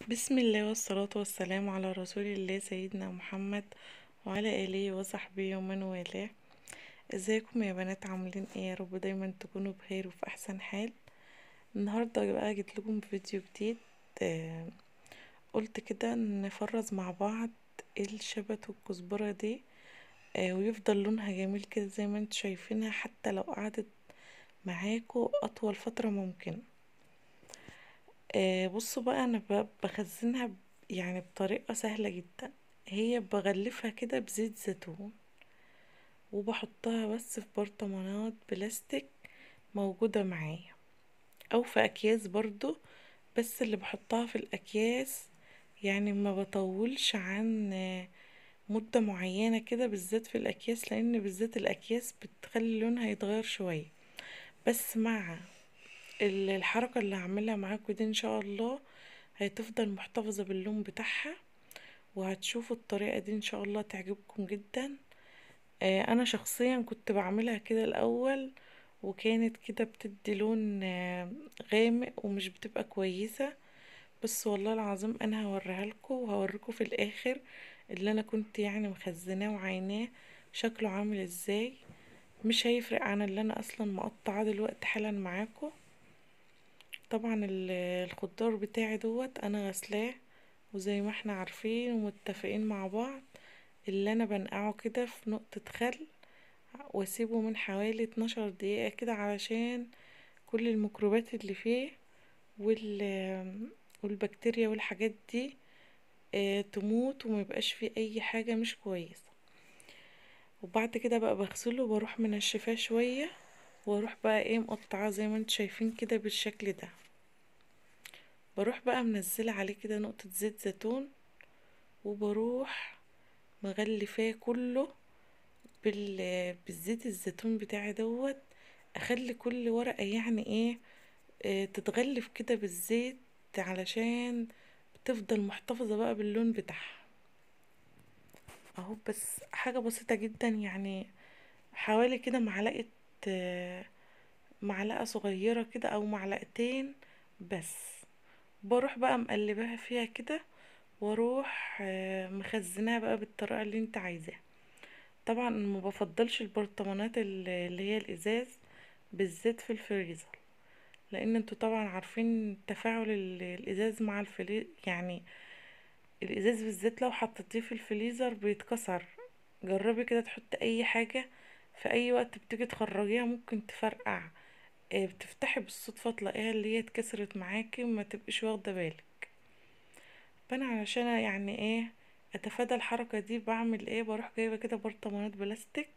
بسم الله والصلاة والسلام على رسول الله سيدنا محمد وعلى آله وصحبه ومن والاه ازيكم يا بنات عاملين ايه يا رب دايما تكونوا بخير وفي احسن حال النهاردة بقى جيت لكم فيديو جديد آه قلت كده نفرز مع بعض الشبت والكزبرة دي آه ويفضل لونها جميل كده زي ما انتوا شايفينها حتى لو قعدت معاكوا اطول فترة ممكن آه بصوا بقى انا ب- بخزنها ب- يعني بطريقة سهلة جدا هي بغلفها كده بزيت زيتون وبحطها بس في برطمانات بلاستيك موجودة معايا او في اكياس برضو بس اللي بحطها في الاكياس يعني ما بطولش عن آه، مدة معينة كده بالذات في الاكياس لان بالذات الاكياس بتخلي لونها يتغير شوية بس مع ال- الحركة اللي هعملها معاكم دي ان شاء الله هتفضل محتفظة باللون بتاعها وهتشوفوا الطريقة دي ان شاء الله تعجبكم جدا آه، انا شخصيا كنت بعملها كده الاول وكانت كده بتدي لون آه، غامق ومش بتبقى كويسة بس والله العظيم انا هوريها لكم وهوريكم في الاخر اللي انا كنت يعني مخزناه وعيناه شكله عامل ازاي مش هيفرق عن اللي انا اصلا مقطعاه دلوقتي حالا معاكم طبعا ال- الخضار بتاعي دوت انا غسلاه وزي ما احنا عارفين ومتفقين مع بعض اللي انا بنقعه كده في نقطة خل واسيبه من حوالي 12 دقيقة كده علشان كل الميكروبات اللي فيه وال والبكتيريا والحاجات دي آه، تموت وميبقاش فيه اي حاجة مش كويسة وبعد كده بقى بغسله وبروح منشفاه شوية واروح بقى ايه مقطعاه زي ما انتوا شايفين كده بالشكل ده بروح بقى منزله عليه كده نقطة زيت زيتون وبروح مغلفاه كله بال... بالزيت الزيتون بتاعي دوت اخلي كل ورقة يعني ايه آه، تتغلف كده بالزيت علشان تفضل محتفظة بقى باللون بتاعها اهو بس حاجة بسيطة جدا يعني حوالي كده معلقة آه، معلقة صغيرة كده او معلقتين بس بروح بقى مقلباها فيها كده واروح آه، مخزناها بقى بالطريقة اللي انت عايزاها طبعا ما بفضلش البرطمانات ال- اللي هي الازاز بالذات في الفريزر لان انتوا طبعا عارفين تفاعل ال- الازاز مع الفريزر يعني الازاز بالذات لو حطيتيه في الفريزر بيتكسر جربي كده تحطي اي حاجة في اي وقت بتيجي تخرجيها ممكن تفرقع آه، بتفتحي بالصدفة تلاقيها اللي هي اتكسرت معاكي وما تبقيش واخدة بالك فانا علشان يعني ايه اتفادى الحركة دي بعمل ايه بروح جايبة كده برطمانات بلاستيك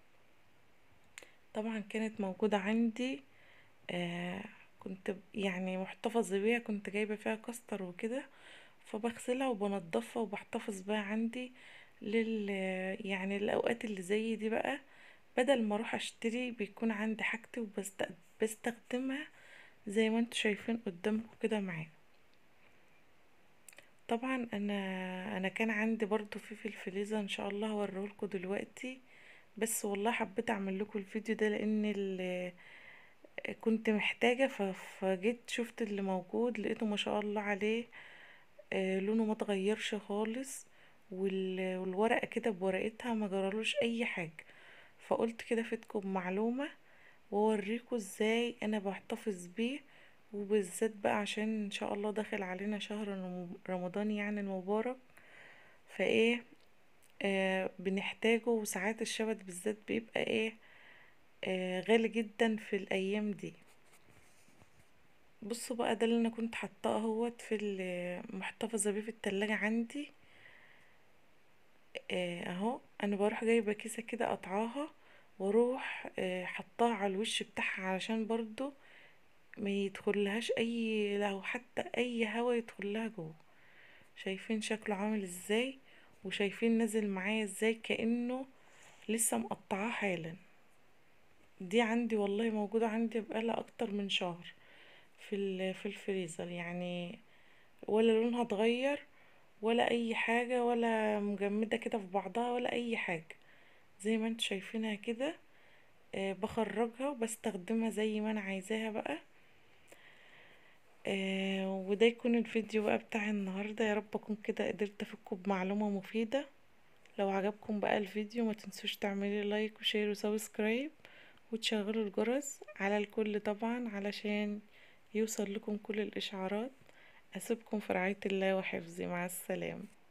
طبعا كانت موجودة عندي آه كنت ب- يعني محتفظة بيها كنت جايبة فيها كاستر وكده فبغسلها وبنضفها وبحتفظ بيها عندي لل يعني الاوقات اللي زي دي بقى بدل ما اروح اشتري بيكون عندي حاجتي وبستخدمها زي ما انتوا شايفين قدامكم كده معايا طبعا انا انا كان عندي برضو في في الفريزر ان شاء الله هوريهولكوا دلوقتي بس والله حبيت اعمل لكم الفيديو ده لان ال- كنت محتاجة ف- فجيت شفت اللي موجود لقيته ما شاء الله عليه آه، لونه ما اتغيرش خالص وال- والورقة كده بورقتها ما جرالوش اي حاجة فقلت كده افيدكم معلومة واوريكم ازاي انا بحتفظ بيه وبالذات بقى عشان ان شاء الله داخل علينا شهر رم- رمضان يعني المبارك فايه آه بنحتاجه وساعات الشبت بالذات بيبقى ايه آه غالي جدا في الايام دي بصوا بقى ده اللي انا كنت حاطاه اهوت في ال- محتفظه بيه في التلاجة عندي آه، اهو انا بروح جايبه كيسه كده قطعاها واروح آه، حطاها على الوش بتاعها علشان برضو ما يدخلهاش اي لو حتى اي هوا يدخلها جوه شايفين شكله عامل ازاي وشايفين نازل معايا ازاي كأنه لسه مقطعاه حالا دي عندي والله موجودة عندي بقالها اكتر من شهر في ال- في الفريزر يعني ولا لونها اتغير ولا اي حاجة ولا مجمدة كده في بعضها ولا اي حاجة زي ما انتوا شايفينها كده آه، بخرجها وبستخدمها زي ما انا عايزاها بقى آه وده يكون الفيديو بقى بتاع النهاردة يا رب اكون كده قدرت افيدكم بمعلومة مفيدة لو عجبكم بقى الفيديو ما تنسوش تعملي لايك وشير وسبسكرايب وتشغلوا الجرس على الكل طبعا علشان يوصل لكم كل الاشعارات اسيبكم في رعاية الله وحفظه مع السلامة